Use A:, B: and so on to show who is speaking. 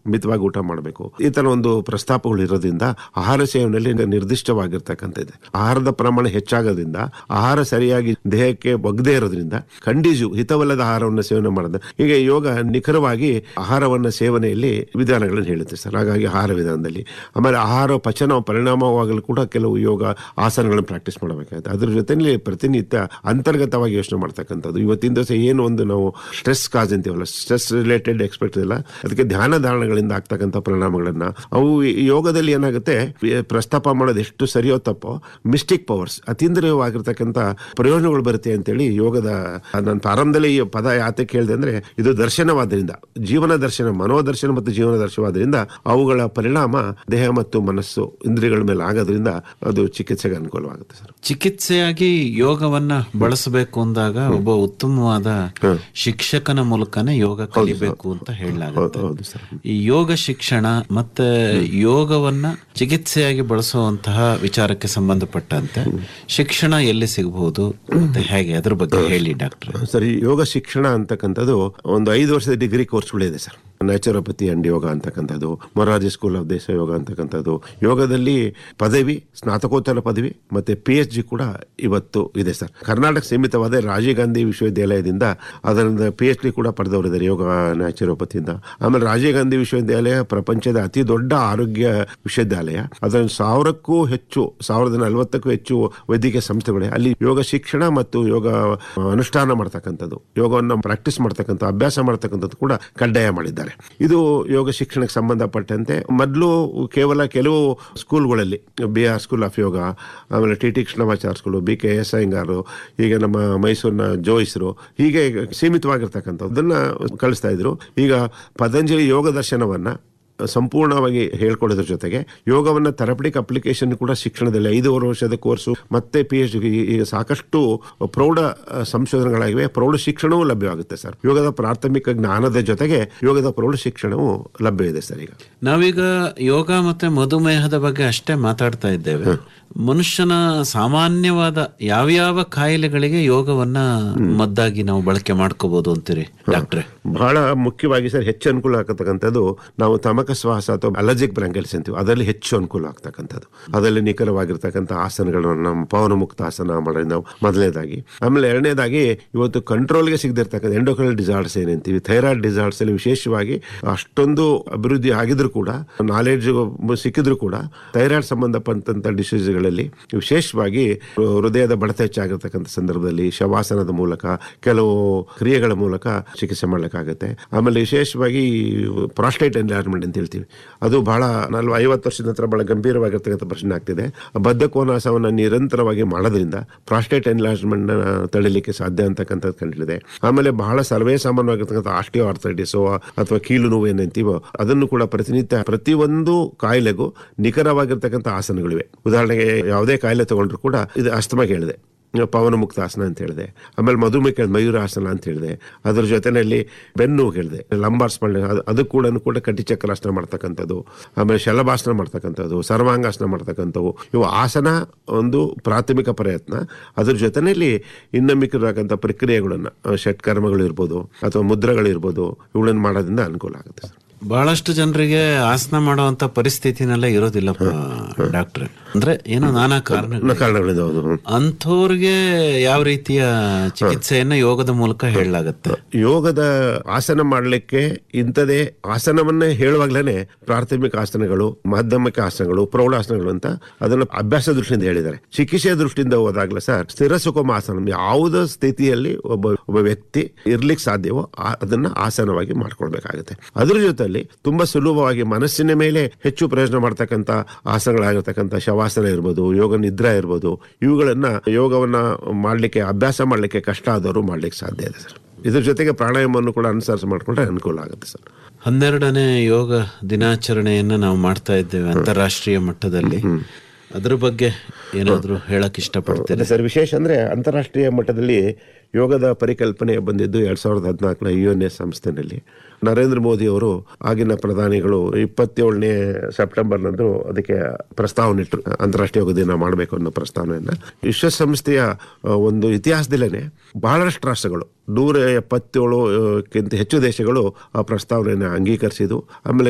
A: ಮಿತವಾಗಿ ಊಟ ಮಾಡಬೇಕು ಈ ತರ ಒಂದು ಪ್ರಸ್ತಾಪಗಳು ಇರೋದ್ರಿಂದ ಆಹಾರ ಸೇವನೆಯಲ್ಲಿ ನಿರ್ದಿಷ್ಟವಾಗಿರ್ತಕ್ಕಂಥದ್ದು ಆಹಾರದ ಪ್ರಮಾಣ ಹೆಚ್ಚಾಗೋದ್ರಿಂದ ಆಹಾರ ಸರಿಯಾಗಿ ದೇಹಕ್ಕೆ ಒಗ್ದೇ ಇರೋದ್ರಿಂದ ಖಂಡಿಜು ಹಿತವಲ್ಲದ ಆಹಾರವನ್ನು ಸೇವನೆ ಮಾಡೋದು ಈಗ ಯೋಗ ನಿಖರವಾಗಿ ಆಹಾರವನ್ನ ಸೇವನೆಯಲ್ಲಿ ವಿಧಾನಗಳನ್ನು ಹೇಳುತ್ತೆ ಸರ್ ಹಾಗಾಗಿ ಆಹಾರ ವಿಧಾನದಲ್ಲಿ ಆಮೇಲೆ ಆಹಾರ ಪಚನ ಪರಿಣಾಮವಾಗಲು ಕೂಡ ಕೆಲವು ಯೋಗ ಆಸನಗಳನ್ನು ಪ್ರಾಕ್ಟೀಸ್ ಮಾಡಬೇಕಾಗುತ್ತೆ ಅದ್ರ ಜೊತೆಲಿ ಪ್ರತಿನಿತ್ಯ ಅಂತರ್ಗತವಾಗಿ ಯೋಚನೆ ಮಾಡ್ತಕ್ಕಂಥದ್ದು ಇವತ್ತಿನ ದಿವಸ ಏನು ಒಂದು ನಾವು ಸ್ಟ್ರೆಸ್ ಕಾಜ್ ಅಂತೀವಲ್ಲ ಸ್ಟ್ರೆಸ್ ರಿಲೇಟೆಡ್ ಎಕ್ಸ್ಪೆಕ್ಟ್ ಇಲ್ಲ ಅದಕ್ಕೆ ಧ್ಯಾನ ಧಾರಣಗಳಿಂದ ಆಗ್ತಕ್ಕಂಥ ಪರಿಣಾಮಗಳನ್ನ ಅವು ಈ ಯೋಗದಲ್ಲಿ ಏನಾಗುತ್ತೆ ಈ ಪ್ರಸ್ತಾಪ ಮಾಡೋದು ಎಷ್ಟು ಸರಿಯೋ ತಪ್ಪೋ ಮಿಸ್ಟಿಕ್ ಪವರ್ಸ್ ಅತೀಂದ್ರಿಯವಾಗಿರ್ತಕ್ಕಂಥ ಪ್ರಯೋಜನಗಳು ಬರುತ್ತೆ ಅಂತೇಳಿ ಯೋಗದ ನಾನು ಪ್ರಾರಂಭದಲ್ಲಿ ಈ ಪದ ಯಾತಕ್ಕೆ ಹೇಳಿದೆ ಅಂದ್ರೆ ಇದು ದರ್ಶನವಾದ್ರಿಂದ ಜೀವನ ದರ್ಶನ ಮನೋದರ್ಶನ ಮತ್ತು ಜೀವನ ದರ್ಶನವಾದ್ರಿಂದ ಅವುಗಳ ಪರಿಣಾಮ ದೇಹ ಮತ್ತು ಮನಸ್ಸು ಇಂದ್ರಿಯಗಳ ಮೇಲೆ ಆಗೋದ್ರಿಂದ ಅದು ಚಿಕಿತ್ಸೆಗೆ ಅನುಕೂಲವಾಗುತ್ತೆ ಸರ್
B: ಚಿಕಿತ್ಸೆಯಾಗಿ ಯೋಗವನ್ನ ಬಳಸಬೇಕು ಅಂದಾಗ ಒಬ್ಬ ಉತ್ತಮವಾದ ಶಿಕ್ಷಕನ ಮೂಲಕನೇ ಯೋಗ ಕಲಿಬೇಕು ಅಂತ ಹೇಳಲಾಗುತ್ತೆ
A: ಹೌದು ಸರ್
B: ಈ ಯೋಗ ಶಿಕ್ಷಣ ಮತ್ತೆ ಯೋಗವನ್ನ ಚಿಕಿತ್ಸೆಯಾಗಿ ಬಳಸುವಂತಹ ವಿಚಾರಕ್ಕೆ ಸಂಬಂಧಪಟ್ಟಂತೆ ಶಿಕ್ಷಣ ಎಲ್ಲಿ ಸಿಗಬಹುದು ಮತ್ತೆ ಹೇಗೆ ಅದ್ರ ಬಗ್ಗೆ ಹೇಳಿ ಡಾಕ್ಟರ್
A: ಸರಿ ಯೋಗ ಶಿಕ್ಷಣ ಅಂತಕ್ಕಂಥದ್ದು ಒಂದು ಐದು ವರ್ಷದ ಡಿಗ್ರಿ ಕೋರ್ಸ್ಗಳಿದೆ ಸರ್ ನ್ಯಾಚುರೋಪತಿ ಅಂಡ್ ಯೋಗ ಅಂತಕ್ಕಂಥದ್ದು ಮೊರಾರ್ಜಿ ಸ್ಕೂಲ್ ಆಫ್ ದೇಶ ಯೋಗ ಅಂತಕ್ಕಂಥದ್ದು ಯೋಗದಲ್ಲಿ ಪದವಿ ಸ್ನಾತಕೋತ್ತರ ಪದವಿ ಮತ್ತೆ ಪಿ ಎಚ್ ಜಿ ಕೂಡ ಇವತ್ತು ಇದೆ ಸರ್ ಕರ್ನಾಟಕ ಸೀಮಿತವಾದ ರಾಜೀವ್ ಗಾಂಧಿ ವಿಶ್ವವಿದ್ಯಾಲಯದಿಂದ ಅದರಿಂದ ಪಿ ಎಚ್ ಡಿ ಕೂಡ ಪಡೆದವರಿದ್ದಾರೆ ಯೋಗ ನ್ಯಾಚುರೋಪತಿಯಿಂದ ಆಮೇಲೆ ರಾಜೀವ್ ಗಾಂಧಿ ವಿಶ್ವವಿದ್ಯಾಲಯ ಪ್ರಪಂಚದ ಅತಿ ದೊಡ್ಡ ಆರೋಗ್ಯ ವಿಶ್ವವಿದ್ಯಾಲಯ ಅದರಲ್ಲಿ ಸಾವಿರಕ್ಕೂ ಹೆಚ್ಚು ಸಾವಿರದ ನಲವತ್ತಕ್ಕೂ ಹೆಚ್ಚು ವೈದ್ಯಕೀಯ ಸಂಸ್ಥೆಗಳಿವೆ ಅಲ್ಲಿ ಯೋಗ ಶಿಕ್ಷಣ ಮತ್ತು ಯೋಗ ಅನುಷ್ಠಾನ ಮಾಡ್ತಕ್ಕಂಥದ್ದು ಯೋಗವನ್ನು ಪ್ರಾಕ್ಟೀಸ್ ಮಾಡ್ತಕ್ಕಂಥ ಅಭ್ಯಾಸ ಮಾಡ್ತಕ್ಕಂಥದ್ದು ಕೂಡ ಕಡ್ಡಾಯ ಮಾಡಿದ್ದಾರೆ ಇದು ಯೋಗ ಶಿಕ್ಷಣಕ್ಕೆ ಸಂಬಂಧಪಟ್ಟಂತೆ ಮೊದಲು ಕೇವಲ ಕೆಲವು ಸ್ಕೂಲ್ಗಳಲ್ಲಿ B R school of yoga ಆಮೇಲೆ T T Krishnamachar school B K S Iyengar ಹೀಗೆ ನಮ್ಮ ಮೈಸೂರಿನ ಜೋಯಿಸ್ರು ಹೀಗೆ ಸೀಮಿತವಾಗಿರ್ತಕ್ಕಂಥದ್ದನ್ನ ಕಳಿಸ್ತಾ ಇದ್ರು ಈಗ ಪತಂಜಲಿ ಯೋಗ ದರ್ಶನವನ್ನ ಸಂಪೂರ್ಣವಾಗಿ ಹೇಳ್ಕೊಡೋದ್ರ ಜೊತೆಗೆ ಯೋಗವನ್ನ ಥೆರಪಟಿಕ್ ಅಪ್ಲಿಕೇಶನ್ ಕೂಡ ಶಿಕ್ಷಣದಲ್ಲಿ ಐದೂವರೆ ವರ್ಷದ ಕೋರ್ಸು ಮತ್ತೆ ಪಿ ಎಚ್ ಡಿ ಈಗ ಸಾಕಷ್ಟು ಪ್ರೌಢ ಆ, ಸಂಶೋಧನೆಗಳಾಗಿವೆ ಪ್ರೌಢ ಶಿಕ್ಷಣವೂ ಲಭ್ಯವಾಗುತ್ತೆ ಸರ್ ಯೋಗದ ಪ್ರಾಥಮಿಕ ಜ್ಞಾನದ ಜೊತೆಗೆ ಯೋಗದ ಪ್ರೌಢ ಶಿಕ್ಷಣವೂ ಲಭ್ಯ ಇದೆ ಸರ್ ಈಗ
B: ನಾವೀಗ ಯೋಗ ಮತ್ತೆ ಮಧುಮೇಹದ ಬಗ್ಗೆ ಅಷ್ಟೇ ಮಾತಾಡ್ತಾ ಇದ್ದೇವೆ ಮನುಷ್ಯನ ಸಾಮಾನ್ಯವಾದ ಯಾವ್ಯಾವ ಕಾಯಿಲೆಗಳಿಗೆ ಯೋಗವನ್ನ ಮದ್ದಾಗಿ ನಾವು ಬಳಕೆ ಮಾಡ್ಕೋಬಹುದು ಅಂತೀರಿ ಡಾಕ್ಟ್ರೆ
A: ಬಹಳ ಮುಖ್ಯವಾಗಿ ಸರ್ ಹೆಚ್ಚು ಅನುಕೂಲ ಆಗ್ತಕ್ಕಂಥದ್ದು ನಾವು ತಮಕ ಶ್ವಾಸ ಅಥವಾ ಅಲರ್ಜಿಕ್ ಬ್ರಾಂಕೈಲ್ಸ್ ಅಂತೀವಿ ಅದರಲ್ಲಿ ಹೆಚ್ಚು ಅನುಕೂಲ ಆಗ್ತಕ್ಕಂಥದ್ದು ಅದರಲ್ಲಿ ನಿಖರವಾಗಿರ್ತಕ್ಕಂಥ ಆಸನಗಳನ್ನು ನಮ್ಮ ಪವನ ಮುಕ್ತ ಆಸನ ಮಾಡೋದು ನಾವು ಮೊದಲನೇದಾಗಿ ಆಮೇಲೆ ಎರಡನೇದಾಗಿ ಇವತ್ತು ಕಂಟ್ರೋಲ್ಗೆ ಸಿಗದಿರ್ತಕ್ಕಂಥ ಎಂಡೋಕ್ರಲ್ ಡಿಸಾರ್ಡ್ಸ್ ಏನಂತೀವಿ ಥೈರಾಯ್ಡ್ ಡಿಸಾರ್ಡ್ಸ್ ಅಲ್ಲಿ ವಿಶೇಷವಾಗಿ ಅಷ್ಟೊಂದು ಅಭಿವೃದ್ಧಿ ಆಗಿದ್ರು ಕೂಡ ನಾಲೆಡ್ಜ್ ಸಿಕ್ಕಿದ್ರು ಕೂಡ ಥೈರಾಯ್ಡ್ ಸಂಬಂಧಪಟ್ಟಂತ ಡಿಸೀಸ್ಗಳಲ್ಲಿ ವಿಶೇಷವಾಗಿ ಹೃದಯದ ಬಡತ ಹೆಚ್ಚಾಗಿರ್ತಕ್ಕಂಥ ಸಂದರ್ಭದಲ್ಲಿ ಶವಾಸನದ ಮೂಲಕ ಕೆಲವು ಕ್ರಿಯೆಗಳ ಮೂಲಕ ಚಿಕಿತ್ಸೆ ಮಾಡಲಿಕ್ಕಾಗುತ್ತೆ ಆಮೇಲೆ ವಿಶೇಷವಾಗಿ ಪ್ರಾಸ್ಟೇಟ್ ಎನ್ಲಾರ್ಮೆಂಟ್ ಅಂತ ಹೇಳ್ತೀವಿ ಅದು ಬಹಳ ನಲ್ವ ಐವತ್ತು ವರ್ಷದ ನಂತರ ಬಹಳ ಗಂಭೀರವಾಗಿರ್ತಕ್ಕಂಥ ಪ್ರಶ್ನೆ ಆಗ್ತಿದೆ ಬದ್ಧಕೋನಾಸವನ್ನು ನಿರಂತರವಾಗಿ ಮಾಡೋದ್ರಿಂದ ಪ್ರಾಸ್ಟೇಟ್ ಎನ್ಲಾರ್ಜ್ಮೆಂಟ್ ತಡಿಲಿಕ್ಕೆ ಸಾಧ್ಯ ಅಂತಕ್ಕಂಥದ್ದು ಕಂಡಿದೆ ಆಮೇಲೆ ಬಹಳ ಸರ್ವೇ ಸಾಮಾನ್ಯವಾಗಿರ್ತಕ್ಕಂಥ ಆಸ್ಟಿಯೋ ಆರ್ಥೈಟಿಸ್ ಅಥವಾ ಕೀಲು ನೋವು ಏನಂತೀವೋ ಅದನ್ನು ಕೂಡ ಪ್ರತಿನಿತ್ಯ ಪ್ರತಿಯೊಂದು ಕಾಯಿಲೆಗೂ ನಿಖರವಾಗಿರ್ತಕ್ಕಂಥ ಆಸನಗಳಿವೆ ಉದಾಹರಣೆಗೆ ಯಾವುದೇ ಕಾಯಿಲೆ ತಗೊಂಡ್ರು ಕೂಡ ಇದು ಅಸ್ತಮ ಹೇಳಿದೆ ಪವನ ಮುಕ್ತ ಆಸನ ಅಂತ ಹೇಳಿದೆ ಆಮೇಲೆ ಮಧುಮೇಹ ಕೇಳಿದೆ ಮಯೂರಾಸನ ಅಂತ ಹೇಳಿದೆ ಅದ್ರ ಜೊತೆಯಲ್ಲಿ ಬೆನ್ನು ಹೇಳಿದೆ ಲಂಬಾರ್ ಸ್ಪಂಡ ಅದು ಕೂಡ ಕೂಡ ಕಟಿಚಕ್ರಾಸನ ಮಾಡ್ತಕ್ಕಂಥದ್ದು ಆಮೇಲೆ ಶಲಭಾಸನ ಮಾಡ್ತಕ್ಕಂಥದ್ದು ಸರ್ವಾಂಗಾಸನ ಮಾಡ್ತಕ್ಕಂಥವು ಇವು ಆಸನ ಒಂದು ಪ್ರಾಥಮಿಕ ಪ್ರಯತ್ನ ಅದ್ರ ಜೊತೆಯಲ್ಲಿ ಇನ್ನು ಮಿಕ್ಕಿರತಕ್ಕಂಥ ಪ್ರಕ್ರಿಯೆಗಳನ್ನು ಷಟ್ಕರ್ಮಗಳು ಇರ್ಬೋದು ಅಥವಾ ಮುದ್ರೆಗಳಿರ್ಬೋದು ಇವುಗಳನ್ನು ಮಾಡೋದ್ರಿಂದ ಅನುಕೂಲ ಆಗುತ್ತೆ ಸರ್
B: ಬಹಳಷ್ಟು ಜನರಿಗೆ ಆಸನ ಮಾಡುವಂತ ಪರಿಸ್ಥಿತಿನೆಲ್ಲ ಇರೋದಿಲ್ಲಪ್ಪ ಡಾಕ್ಟ್ರೆ ಅಂದ್ರೆ ಏನೋ ನಾನಾ ಕಾರಣಗಳು
A: ಕಾರಣಗಳಿಂದ ಹೌದು
B: ಅಂಥವ್ರಿಗೆ ಯಾವ ರೀತಿಯ ಚಿಕಿತ್ಸೆಯನ್ನ ಯೋಗದ ಮೂಲಕ ಹೇಳಲಾಗತ್ತೆ
A: ಯೋಗದ ಆಸನ ಮಾಡಲಿಕ್ಕೆ ಇಂಥದೇ ಆಸನವನ್ನೇ ಹೇಳುವಾಗ್ಲೇನೆ ಪ್ರಾಥಮಿಕ ಆಸನಗಳು ಮಾಧ್ಯಮಿಕ ಆಸನಗಳು ಪ್ರೌಢಾಸನಗಳು ಅಂತ ಅದನ್ನ ಅಭ್ಯಾಸ ದೃಷ್ಟಿಯಿಂದ ಹೇಳಿದ್ದಾರೆ ಚಿಕಿತ್ಸೆಯ ದೃಷ್ಟಿಯಿಂದ ಹೋದಾಗ್ಲ ಸರ್ ಸ್ಥಿರ ಸುಖಮ ಆಸನ ಯಾವುದೇ ಸ್ಥಿತಿಯಲ್ಲಿ ಒಬ್ಬ ಒಬ್ಬ ವ್ಯಕ್ತಿ ಇರ್ಲಿಕ್ಕೆ ಸಾಧ್ಯವೋ ಆ- ಅದನ್ನ ಆಸನವಾಗಿ ಮಾಡ್ಕೊಳ್ಬೇಕಾಗುತ್ತೆ ಅದ್ರ ಜೊತೆಲಿ ತುಂಬಾ ಸುಲಭವಾಗಿ ಮನಸ್ಸಿನ ಮೇಲೆ ಹೆಚ್ಚು ಪ್ರಯೋಜನ ಮಾಡ್ತಕ್ಕಂಥ ಆಸನಗಳಾಗಿರ್ತಕ್ಕಂಥ ಶವಾಸನ ಇರ್ಬೋದು ಯೋಗ ನಿದ್ರಾ ಇರ್ಬೋದು ಇವುಗಳನ್ನ ಯೋಗವನ್ನ ಮಾಡ್ಲಿಕ್ಕೆ ಅಭ್ಯಾಸ ಮಾಡ್ಲಿಕ್ಕೆ ಕಷ್ಟ ಆದವರು ಮಾಡ್ಲಿಕ್ಕೆ ಸಾಧ್ಯ ಇದೆ ಸರ್ ಇದ್ರ ಜೊತೆಗೆ ಪ್ರಾಣಾಯಾಮವನ್ನು ಕೂಡ ಅನುಸರಿಸಿ ಮಾಡ್ಕೊಂಡ್ರೆ ಅನುಕೂಲ ಆಗುತ್ತೆ ಸರ್
B: ಹನ್ನೆರಡನೇ ಯೋಗ ದಿನಾಚರಣೆಯನ್ನ ನಾವು ಮಾಡ್ತಾ ಇದ್ದೇವೆ ಅಂತಾರಾಷ್ಟ್ರೀಯ ಮಟ್ಟದಲ್ಲಿ ಅದ್ರ ಬಗ್ಗೆ ಏನಾದ್ರು ಹೇಳಕ್ ಇಷ್ಟಪಡ್ತೀರಾ
A: ಅದೇ ಸರ್ ವಿಶೇಷ ಅಂದ್ರೆ ಅಂತಾರಾಷ್ಟ್ರೀಯ ಮಟ್ಟದಲ್ಲಿ ಯೋಗದ ಪರಿಕಲ್ಪನೆ ಬಂದಿದ್ದು ಎರಡ್ ಸಾವಿರದ ಹದಿನಾಲ್ಕನ ಯು ಎನ್ ಎಸ್ ಸಂಸ್ಥೆನಲ್ಲಿ ನರೇಂದ್ರ ಮೋದಿ ಅವರು ಆಗಿನ ಪ್ರಧಾನಿಗಳು ಇಪ್ಪತ್ತೇಳನೇ ಸೆಪ್ಟೆಂಬರ್ನಂದು ಅದಕ್ಕೆ ಪ್ರಸ್ತಾವನೆ ಇಟ್ಟರು ಅಂತಾರಾಷ್ಟ್ರೀಯ ಯೋಗ ದಿನ ಮಾಡಬೇಕು ಅನ್ನೋ ಪ್ರಸ್ತಾವನೆಯನ್ನ ವಿಶ್ವಸಂಸ್ಥೆಯ ಆ, ಒಂದು ಇತಿಹಾಸದಲ್ಲೇ ಬಹಳಷ್ಟು ರಾಷ್ಟ್ರಗಳು ನೂರ ಎಪ್ಪತ್ತೇಳು ಆ, ಕ್ಕಿಂತ ಹೆಚ್ಚು ದೇಶಗಳು ಆ ಪ್ರಸ್ತಾವನೆಯನ್ನು ಅಂಗೀಕರಿಸಿದ್ದು ಆಮೇಲೆ